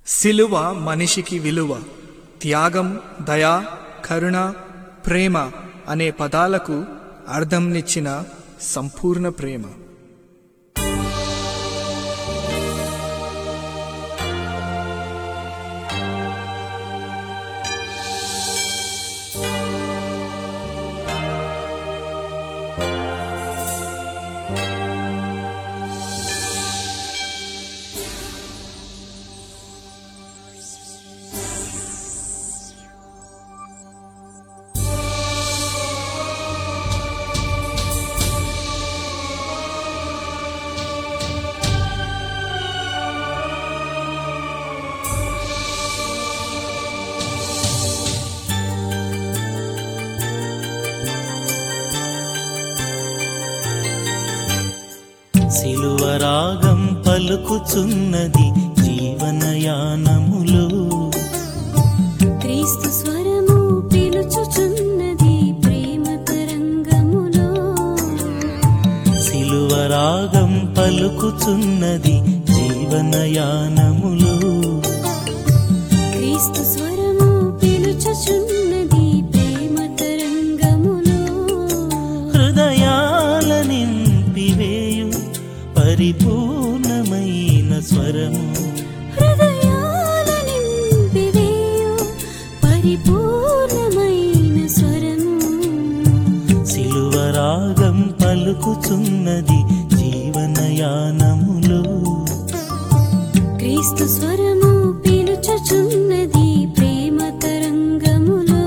సిలువ మనిషికి విలువ త్యాగం దయా కరుణ ప్రేమ అనే పదాలకు అర్థంనిచ్చిన సంపూర్ణ ప్రేమ సిలువరాగం పలుకుచున్నది జీవనయానములో క్రీస్తు స్వరము పిలుచుచున్నది ప్రేమ తరంగములో సిలువరాగం పలుకుచున్నది జీవనయానములో క్రీస్తు స్వరము పిలుచుచున్నది ప్రేమ తరంగములో హృదయాల నింపివేయు పరిపూర్ణమైన స్వరము హృదయాల నింపివేయు పరిపూర్ణమైన స్వరము సిలువరాగం పలుకుచున్నది జీవనయానములో క్రీస్తు స్వరము పిలుచుచున్నది ప్రేమ తరంగములో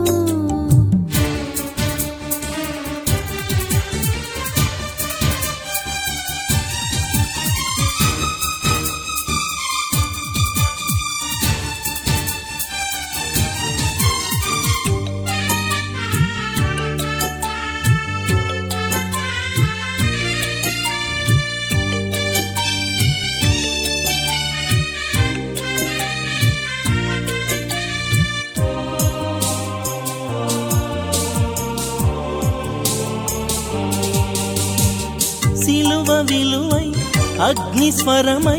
సిలువ విలువై అగ్నిస్వరమై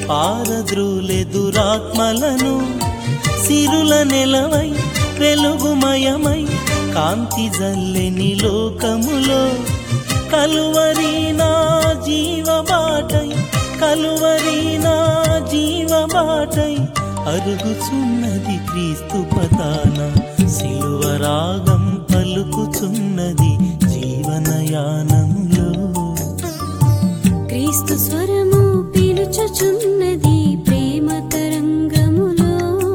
పారద్రులెదురాత్మలను సిరుల నెలవై వెలుగుమయమై కాంతి జల్లెని లోకములో కలువరి నా జీవబాటై కలువరి నా జీవబాటై అరుగుచున్నది క్రీస్తు పతాన సిలువరాగం పలుకుచున్నది జీవనయానములో క్రీస్తు స్వరము పిలుచుచున్నది ప్రేమ తరంగములో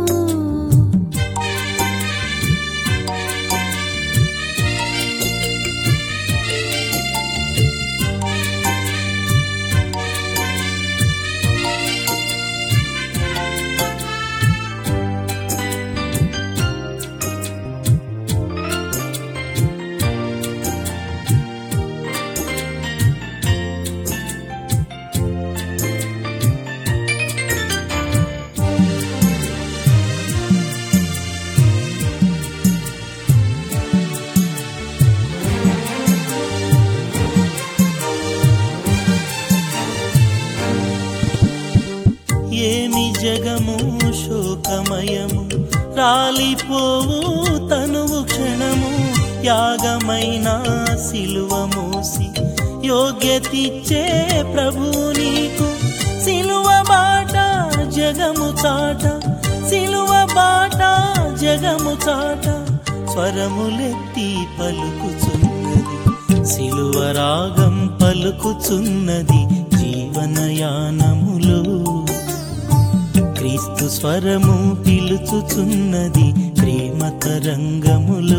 ఏమి జగము శోకమయము రాలిపోవు తనువు క్షణము యాగమైన సిలువ మోసి యోగ్యతిచ్చే ప్రభు నీకు సిలువ బాట జగము చాట సిలువ బాట జగము చాట స్వరములెత్తి పలుకుచున్నది సిలువ రాగం పలుకుచున్నది జీవనయానములో క్రీస్తు స్వరము పిలుచుచున్నది ప్రేమ తరంగములో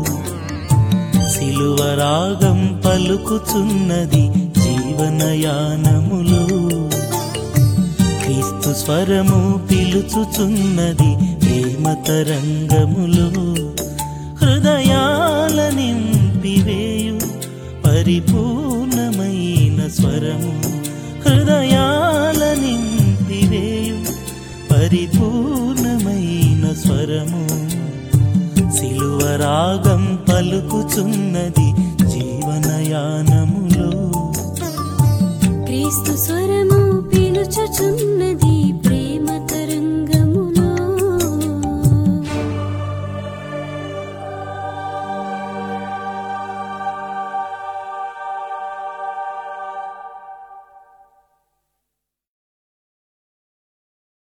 సిలువ రాగం పలుకుచున్నది జీవనయానములో క్రీస్తు స్వరము పిలుచుచున్నది ప్రేమ తరంగములో హృదయాల నింపివేయు పరిపూర్ణమైన స్వరము హృదయాల నింపివేయు పరిపూర్ణమైన స్వరము సిలువరాగం పలుకుచున్నది జీవనయానములో క్రీస్తు స్వరము పిలుచుచున్నది